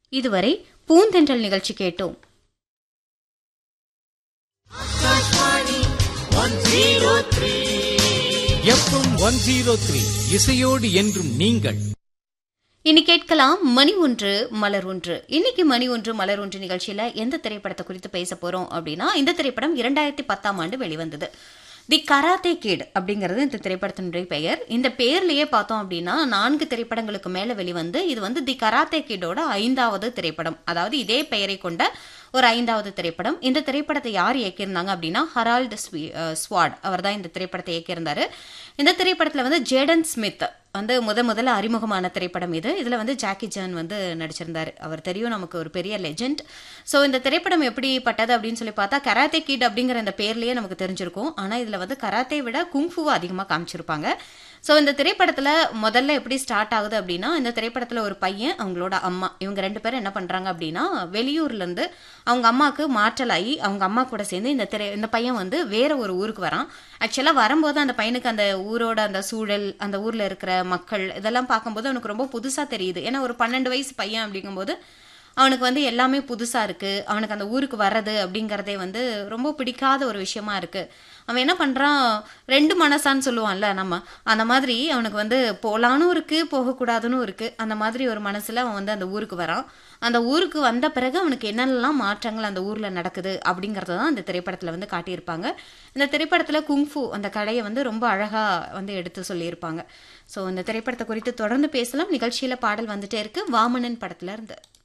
இதுவரை பூந்தென்றல் நிகழ்ச்சி கேட்டோம் எஃப்எம் ஒன் ஜீரோ த்ரீ இசையோடு என்றும் நீங்கள் இனி கேட்கலாம் மணி ஒன்று மலர் ஒன்று இன்னைக்கு மணி ஒன்று மலர் ஒன்று நிகழ்ச்சியில எந்த திரைப்படத்தை குறித்து பேச போறோம் அப்படின்னா இந்த திரைப்படம் இரண்டாயிரத்தி பத்தாம் ஆண்டு வெளிவந்தது தி கராத்தே கிட் அப்படிங்கிறது இந்த திரைப்படத்தினுடைய பெயர் இந்த பெயர்லயே பார்த்தோம் அப்படின்னா நான்கு திரைப்படங்களுக்கு மேல வெளிவந்து இது வந்து தி கராத்தே கிட்டோட ஐந்தாவது திரைப்படம் அதாவது இதே பெயரை கொண்ட ஒரு ஐந்தாவது திரைப்படம் இந்த திரைப்படத்தை யார் இயக்கியிருந்தாங்க அப்படின்னா ஹரால்ட் ஸ்வீ- அஹ் ஸ்வாட் அவர் தான் இந்த திரைப்படத்தை இயக்கியிருந்தாரு இந்த திரைப்படத்தில் வந்து ஜேடன் ஸ்மித் வந்து முத முதல்ல அறிமுகமான திரைப்படம் இது இதில் வந்து ஜாக்கி ஜான் வந்து நடிச்சிருந்தாரு அவர் தெரியும் நமக்கு ஒரு பெரிய லெஜெண்ட் ஸோ இந்த திரைப்படம் எப்படிப்பட்டது அப்படின்னு சொல்லி பார்த்தா கராத்தே கிட் அப்படிங்கிற அந்த பேர்லயே நமக்கு தெரிஞ்சிருக்கும் ஆனால் இதில் வந்து கராத்தே விட குங்ஃபுவை அதிகமாக காமிச்சிருப்பாங்க ஸோ இந்த திரைப்படத்தில் முதல்ல எப்படி ஸ்டார்ட் ஆகுது அப்படின்னா இந்த திரைப்படத்தில் ஒரு பையன் அவங்களோட அம்மா இவங்க ரெண்டு பேரும் என்ன பண்ணுறாங்க அப்படின்னா வெளியூர்லேருந்து அவங்க அம்மாவுக்கு மாற்றலாகி அவங்க அம்மா கூட சேர்ந்து இந்த திரை இந்த பையன் வந்து வேற ஒரு ஊருக்கு வரான் ஆக்சுவலாக வரும்போது அந்த பையனுக்கு அந்த ஊரோட அந்த சூழல் அந்த ஊரில் இருக்கிற மக்கள் இதெல்லாம் பார்க்கும்போது அவனுக்கு ரொம்ப புதுசாக தெரியுது ஏன்னா ஒரு பன்னெண்டு வயசு பையன் அப்படிங்கும்போது அவனுக்கு வந்து எல்லாமே புதுசாக இருக்குது அவனுக்கு அந்த ஊருக்கு வர்றது அப்படிங்கிறதே வந்து ரொம்ப பிடிக்காத ஒரு விஷயமா இருக்குது அவன் என்ன பண்ணுறான் ரெண்டு மனசான்னு சொல்லுவான்ல நம்ம அந்த மாதிரி அவனுக்கு வந்து போகலானும் இருக்குது போகக்கூடாதுன்னு இருக்குது அந்த மாதிரி ஒரு மனசில் அவன் வந்து அந்த ஊருக்கு வரான் அந்த ஊருக்கு வந்த பிறகு அவனுக்கு என்னென்னலாம் மாற்றங்கள் அந்த ஊரில் நடக்குது அப்படிங்கிறத தான் இந்த திரைப்படத்தில் வந்து காட்டியிருப்பாங்க இந்த திரைப்படத்தில் குங்ஃபு அந்த கலையை வந்து ரொம்ப அழகாக வந்து எடுத்து சொல்லியிருப்பாங்க ஸோ இந்த திரைப்படத்தை குறித்து தொடர்ந்து பேசலாம் நிகழ்ச்சியில் பாடல் வந்துட்டே இருக்கு வாமனன் படத்துல இருந்து